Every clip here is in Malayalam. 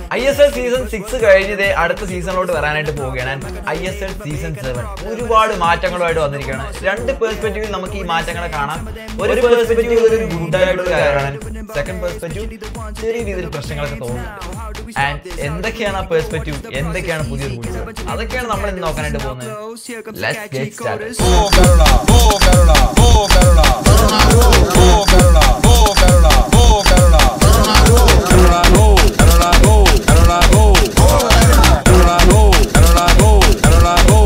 I S L season six കഴിഞ്ഞത് അടുത്ത സീസണിലോട്ട് വരാനായിട്ട് പോവുകയാണ് I S L season seven ഒരുപാട് മാറ്റങ്ങളുമായിട്ട് വന്നിരിക്കുകയാണ് രണ്ട് പെർസ്പെക്റ്റീവിൽ നമുക്ക് ഈ മാറ്റങ്ങളെ കാണാം ഒരു പെർസ്പെക്റ്റീവ് ഒരു ഗുഡായിട്ടുള്ള കാര്യമാണ് സെക്കൻഡ് പെർസ്പെക്റ്റീവ് ചെറിയ രീതിയിൽ പ്രശ്നങ്ങളൊക്കെ തോന്നുന്നുണ്ട് ആൻഡ് എന്തൊക്കെയാണ് ആ പെർസ്പെക്റ്റീവ് എന്തൊക്കെയാണ് പുതിയ റൂൾസ് അതൊക്കെയാണ് നമ്മൾ ഇന്ന് നോക്കാനായിട്ട് പോകുന്നത് Let's get started. Oh Carola, oh Carola, oh Carola, oh Carola, oh Carola, oh Carola, Carola go, Carola go, Carola go, Carola go, Carola go, Carola go.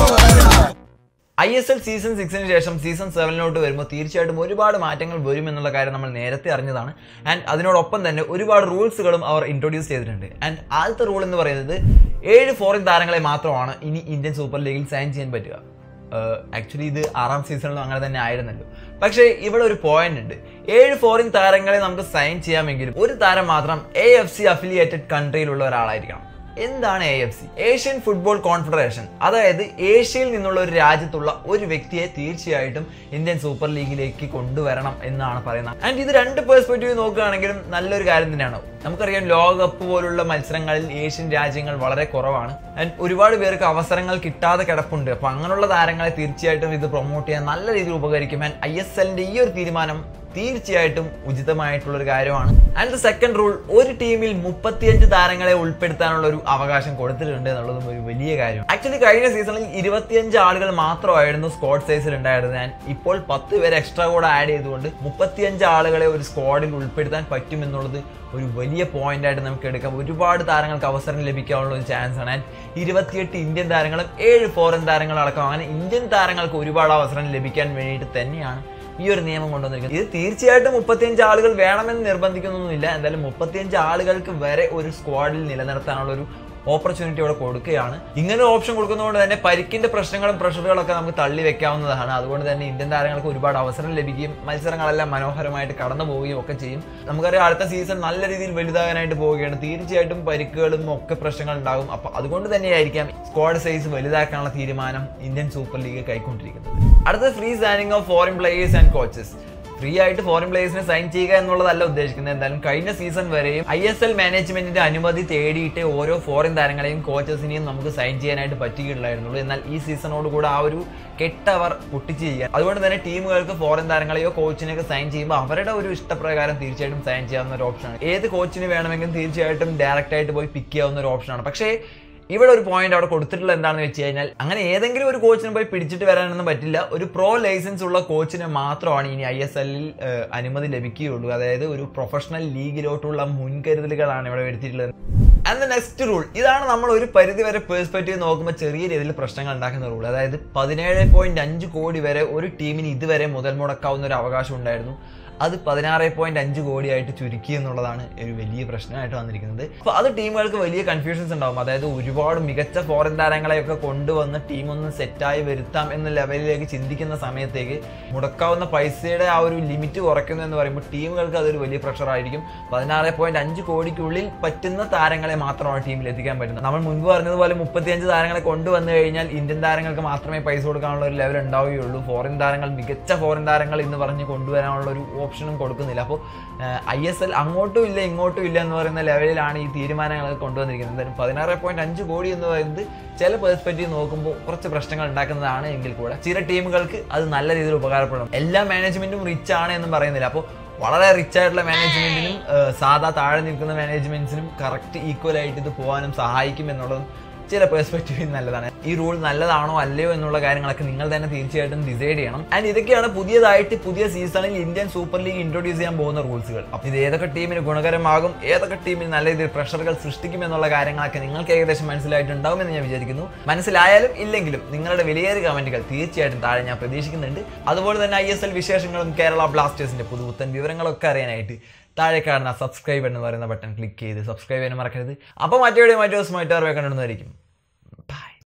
I S L season സിക്സിന് ശേഷം സീസൺ സെവനിലോട്ട് വരുമ്പോൾ തീർച്ചയായിട്ടും ഒരുപാട് മാറ്റങ്ങൾ വരും എന്നുള്ള കാര്യം നമ്മൾ നേരത്തെ അറിഞ്ഞതാണ് ആൻഡ് അതിനോടൊപ്പം തന്നെ ഒരുപാട് റൂൾസുകളും അവർ ഇൻട്രൊഡ്യൂസ് ചെയ്തിട്ടുണ്ട് ആൻഡ് ആദ്യത്തെ റൂൾ എന്ന് പറയുന്നത് ഏഴ് ഫോറിൻ താരങ്ങളെ മാത്രമാണ് ഇനി ഇന്ത്യൻ സൂപ്പർ ലീഗിൽ സൈൻ ചെയ്യാൻ പറ്റുക ആക്ച്വലി ഇത് ആറാം സീസണിലും അങ്ങനെ തന്നെ ആയിരുന്നല്ലോ പക്ഷേ ഇവിടെ ഒരു പോയിന്റ് ഉണ്ട് ഏഴ് ഫോറിൻ താരങ്ങളെ നമുക്ക് സൈൻ ചെയ്യാമെങ്കിലും ഒരു താരം മാത്രം എ എഫ് സി അഫിലിയേറ്റഡ് കൺട്രിയിലുള്ള ഒരാളായിരിക്കണം എന്താണ് A F C Asian football confederation അതായത് ഏഷ്യയിൽ നിന്നുള്ള ഒരു രാജ്യത്തുള്ള ഒരു വ്യക്തിയെ തീർച്ചയായിട്ടും ഇന്ത്യൻ സൂപ്പർ ലീഗിലേക്ക് കൊണ്ടുവരണം എന്നാണ് പറയുന്നത് ആൻഡ് ഇത് രണ്ട് പേഴ്സ്പെക്റ്റീവ് നോക്കുകയാണെങ്കിലും നല്ലൊരു കാര്യം തന്നെയാണ് നമുക്കറിയാം ലോകകപ്പ് പോലുള്ള മത്സരങ്ങളിൽ ഏഷ്യൻ രാജ്യങ്ങൾ വളരെ കുറവാണ് ആൻഡ് ഒരുപാട് പേർക്ക് അവസരങ്ങൾ കിട്ടാതെ കിടപ്പുണ്ട് അപ്പൊ അങ്ങനെയുള്ള താരങ്ങളെ തീർച്ചയായിട്ടും ഇത് പ്രൊമോട്ട് ചെയ്യാൻ നല്ല രീതിയിൽ ഉപകരിക്കും ആൻഡ് ഐ എസ് എല്ലിന്റെ ഈ ഒരു തീരുമാനം തീർച്ചയായിട്ടും ഉചിതമായിട്ടുള്ള ഒരു കാര്യമാണ് ആൻഡ് ദ സെക്കൻഡ് റൂൾ ഒരു ടീമിൽ മുപ്പത്തിയഞ്ച് താരങ്ങളെ ഉൾപ്പെടുത്താനുള്ള ഒരു അവകാശം കൊടുത്തിട്ടുണ്ട് എന്നുള്ളതും ഒരു വലിയ കാര്യം ആക്ച്വലി കഴിഞ്ഞ സീസണിൽ ഇരുപത്തിയഞ്ച് ആളുകൾ മാത്രമായിരുന്നു സ്ക്വാഡ് സൈസിൽ ഉണ്ടായിരുന്നത് ആൻഡ് ഇപ്പോൾ പത്ത് പേര് എക്സ്ട്രാ കൂടെ ആഡ് ചെയ്തുകൊണ്ട് മുപ്പത്തിയഞ്ച് ആളുകളെ ഒരു സ്ക്വാഡിൽ ഉൾപ്പെടുത്താൻ പറ്റും എന്നുള്ളത് ഒരു വലിയ പോയിന്റ് ആയിട്ട് നമുക്ക് എടുക്കാം ഒരുപാട് താരങ്ങൾക്ക് അവസരം ലഭിക്കാനുള്ള ഒരു ചാൻസ് ആണ് ആൻഡ് ഇരുപത്തിയെട്ട് ഇന്ത്യൻ താരങ്ങളും ഏഴ് ഫോറിൻ താരങ്ങളും അടക്കം അങ്ങനെ ഇന്ത്യൻ താരങ്ങൾക്ക് ഒരുപാട് അവസരം ലഭിക്കാൻ വേണ്ടിയിട്ട് തന്നെയാണ് ഈ ഒരു നിയമം കൊണ്ടുവന്നിരിക്കുന്നത് ഇത് തീർച്ചയായിട്ടും മുപ്പത്തിയഞ്ച് ആളുകൾ വേണമെന്ന് നിർബന്ധിക്കുന്നൊന്നുമില്ല എന്തായാലും മുപ്പത്തിയഞ്ച് ആളുകൾക്ക് വരെ ഒരു സ്ക്വാഡിൽ നിലനിർത്താനുള്ള ഒരു ഓപ്പർച്യൂണിറ്റി അവിടെ കൊടുക്കുകയാണ് ഇങ്ങനെ ഒരു ഓപ്ഷൻ കൊടുക്കുന്നതുകൊണ്ട് തന്നെ പരിക്കിന്റെ പ്രശ്നങ്ങളും പ്രഷറുകളൊക്കെ നമുക്ക് തള്ളി വെക്കാവുന്നതാണ് അതുകൊണ്ട് തന്നെ ഇന്ത്യൻ താരങ്ങൾക്ക് ഒരുപാട് അവസരം ലഭിക്കുകയും മത്സരങ്ങളെല്ലാം മനോഹരമായിട്ട് കടന്നു പോവുകയും ഒക്കെ ചെയ്യും നമുക്കറിയാം അടുത്ത സീസൺ നല്ല രീതിയിൽ വലുതാകാനായിട്ട് പോവുകയാണ് തീർച്ചയായിട്ടും പരിക്കുകളും ഒക്കെ പ്രശ്നങ്ങൾ ഉണ്ടാകും അപ്പൊ അതുകൊണ്ട് തന്നെയായിരിക്കാം സ്ക്വാഡ് സൈസ് വലുതാക്കാനുള്ള തീരുമാനം ഇന്ത്യൻ സൂപ്പർ ലീഗ് കൈക്കൊണ്ടിരിക്കുന്നത് അടുത്ത ഫ്രീ സാനിങ് of foreign players and coaches free ആയിട്ട് ഫോറിൻ പ്ലേയേഴ്സിനെ സൈൻ ചെയ്യുക എന്നുള്ളതല്ല ഉദ്ദേശിക്കുന്നത് എന്തായാലും കഴിഞ്ഞ സീസൺ വരെയും ഐ എസ് എൽ മാനേജ്മെന്റിന്റെ അനുമതി തേടിയിട്ട് ഓരോ ഫോറിൻ താരങ്ങളെയും കോച്ചസിനെയും നമുക്ക് സൈൻ ചെയ്യാനായിട്ട് പറ്റുകയുള്ളായിരുന്നുള്ളൂ എന്നാൽ ഈ സീസണോട് കൂടെ ആ ഒരു കെട്ടവർ പൊട്ടിച്ച് ചെയ്യുക അതുകൊണ്ട് തന്നെ ടീമുകൾക്ക് ഫോറിൻ താരങ്ങളെയോ കോച്ചിനെയൊക്കെ സൈൻ ചെയ്യുമ്പോൾ അവരുടെ ഒരു ഇഷ്ടപ്രകാരം തീർച്ചയായിട്ടും സൈൻ ചെയ്യാവുന്ന ഒരു ഓപ്ഷനാണ് ഏത് കോച്ചിന് വേണമെങ്കിലും തീർച്ചയായിട്ടും ഡയറക്റ്റ് ആയിട്ട് പോയി പിക്ക് ചെയ്യാവുന്ന ഒരു ഓപ്ഷനാണ് പക്ഷേ ഇവിടെ ഒരു പോയിന്റ് അവിടെ കൊടുത്തിട്ടുള്ള എന്താണെന്ന് വെച്ച് കഴിഞ്ഞാൽ അങ്ങനെ ഏതെങ്കിലും ഒരു കോച്ചിനെ പോയി പിടിച്ചിട്ട് വരാനൊന്നും പറ്റില്ല ഒരു പ്രോ ലൈസൻസ് ഉള്ള കോച്ചിന് മാത്രമാണ് ഇനി ഐ എസ് എല്ലിൽ അനുമതി ലഭിക്കുകയുള്ളൂ അതായത് ഒരു പ്രൊഫഷണൽ ലീഗിലോട്ടുള്ള മുൻകരുതലുകളാണ് ഇവിടെ വരുത്തിയിട്ടുള്ളത് ആൻഡ് ദ നെക്സ്റ്റ് റൂൾ ഇതാണ് നമ്മൾ ഒരു പരിധി വരെ പേഴ്സ്പെക്റ്റീവ് നോക്കുമ്പോൾ ചെറിയ രീതിയിൽ പ്രശ്നങ്ങൾ ഉണ്ടാക്കുന്ന റൂൾ അതായത് പതിനേഴ് പോയിന്റ് അഞ്ച് കോടി വരെ ഒരു ടീമിന് ഇതുവരെ മുതൽ മുടക്കാവുന്ന ഒരു അവകാശം ഉണ്ടായിരുന്നു അത് പതിനാറ് പോയിന്റ് അഞ്ച് കോടിയായിട്ട് ചുരുക്കി എന്നുള്ളതാണ് ഒരു വലിയ പ്രശ്നമായിട്ട് വന്നിരിക്കുന്നത് അപ്പോൾ അത് ടീമുകൾക്ക് വലിയ കൺഫ്യൂഷൻസ് ഉണ്ടാവും അതായത് ഒരുപാട് മികച്ച ഫോറിൻ താരങ്ങളെയൊക്കെ കൊണ്ടുവന്ന് ടീം ഒന്ന് സെറ്റായി വരുത്താം എന്ന ലെവലിലേക്ക് ചിന്തിക്കുന്ന സമയത്തേക്ക് മുടക്കാവുന്ന പൈസയുടെ ആ ഒരു ലിമിറ്റ് കുറയ്ക്കുന്നു എന്ന് പറയുമ്പോൾ ടീമുകൾക്ക് അതൊരു വലിയ പ്രഷറായിരിക്കും പതിനാറ് പോയിന്റ് അഞ്ച് കോടിക്കുള്ളിൽ പറ്റുന്ന താരങ്ങളെ മാത്രമാണ് ടീമിൽ എത്തിക്കാൻ പറ്റുന്നത് നമ്മൾ മുൻപ് പറഞ്ഞതുപോലെ മുപ്പത്തിയഞ്ച് താരങ്ങളെ കൊണ്ടുവന്നു കഴിഞ്ഞാൽ ഇന്ത്യൻ താരങ്ങൾക്ക് മാത്രമേ പൈസ കൊടുക്കാനുള്ള ഒരു ലെവൽ ഉണ്ടാവുകയുള്ളൂ ഫോറിൻ താരങ്ങൾ മികച്ച ഫോറിൻ താരങ്ങൾ എന്ന് പറഞ്ഞ് കൊണ്ടുവരാനുള്ള ഒരു ഓപ്ഷനും കൊടുക്കുന്നില്ല അപ്പോൾ ഐ എസ് എൽ അങ്ങോട്ടും ഇല്ല ഇങ്ങോട്ടും ഇല്ല എന്ന് പറയുന്ന ലെവലിലാണ് ഈ തീരുമാനങ്ങൾ കൊണ്ടുവന്നിരിക്കുന്നത് എന്തായാലും പതിനാറ് പോയിന്റ് അഞ്ച് കോടി എന്ന് പറയുന്നത് ചില പെർസ്പെക്റ്റീവ് നോക്കുമ്പോൾ കുറച്ച് പ്രശ്നങ്ങൾ ഉണ്ടാക്കുന്നതാണ് എങ്കിൽ കൂടെ ചില ടീമുകൾക്ക് അത് നല്ല രീതിയിൽ ഉപകാരപ്പെടും എല്ലാ മാനേജ്മെന്റും റിച്ച് ആണ് എന്ന് പറയുന്നില്ല അപ്പോൾ വളരെ റിച്ച് ആയിട്ടുള്ള മാനേജ്മെന്റിനും സാധാ താഴെ നിൽക്കുന്ന മാനേജ്മെന്റ്സിനും കറക്റ്റ് ഈക്വൽ ആയിട്ട് ഇത് പോകാനും സഹായിക്കും എന്നുള്ളതും ചില പെർസ്പെക്റ്റീവിൽ നല്ലതാണ് ഈ റൂൾ നല്ലതാണോ അല്ലയോ എന്നുള്ള കാര്യങ്ങളൊക്കെ നിങ്ങൾ തന്നെ തീർച്ചയായിട്ടും ഡിസൈഡ് ചെയ്യണം ആൻഡ് ഇതൊക്കെയാണ് പുതിയതായിട്ട് പുതിയ സീസണിൽ ഇന്ത്യൻ സൂപ്പർ ലീഗ് ഇൻട്രൊഡ്യൂസ് ചെയ്യാൻ പോകുന്ന റൂൾസുകൾ അപ്പോൾ ഇത് ഏതൊക്കെ ടീമിന് ഗുണകരമാകും ഏതൊക്കെ ടീമിന് നല്ല രീതിയിൽ പ്രഷറുകൾ സൃഷ്ടിക്കും എന്നുള്ള കാര്യങ്ങളൊക്കെ നിങ്ങൾക്ക് ഏകദേശം മനസ്സിലായിട്ടുണ്ടാവുമെന്ന് ഞാൻ വിചാരിക്കുന്നു മനസ്സിലായാലും ഇല്ലെങ്കിലും നിങ്ങളുടെ വിലയേറിയ കമന്റുകൾ തീർച്ചയായിട്ടും താഴെ ഞാൻ പ്രതീക്ഷിക്കുന്നുണ്ട് അതുപോലെ തന്നെ ഐ എസ് എൽ വിശേഷങ്ങളും കേരള ബ്ലാസ്റ്റേഴ്സിന്റെ പുതുപുത്തൻ വിവരങ്ങളൊക്കെ അറിയാനായിട്ട് താഴെ കാണുന്ന സബ്സ്ക്രൈബ് എന്ന് പറയുന്ന ബട്ടൺ ക്ലിക്ക് ചെയ്ത് സബ്സ്ക്രൈബ് ചെയ്യാൻ മറക്കരുത് അപ്പോൾ മറ്റേ മറ്റു ദിവസമായിട്ട് അറിയാൻ കണ്ടുവരുന്നതായിരിക്കും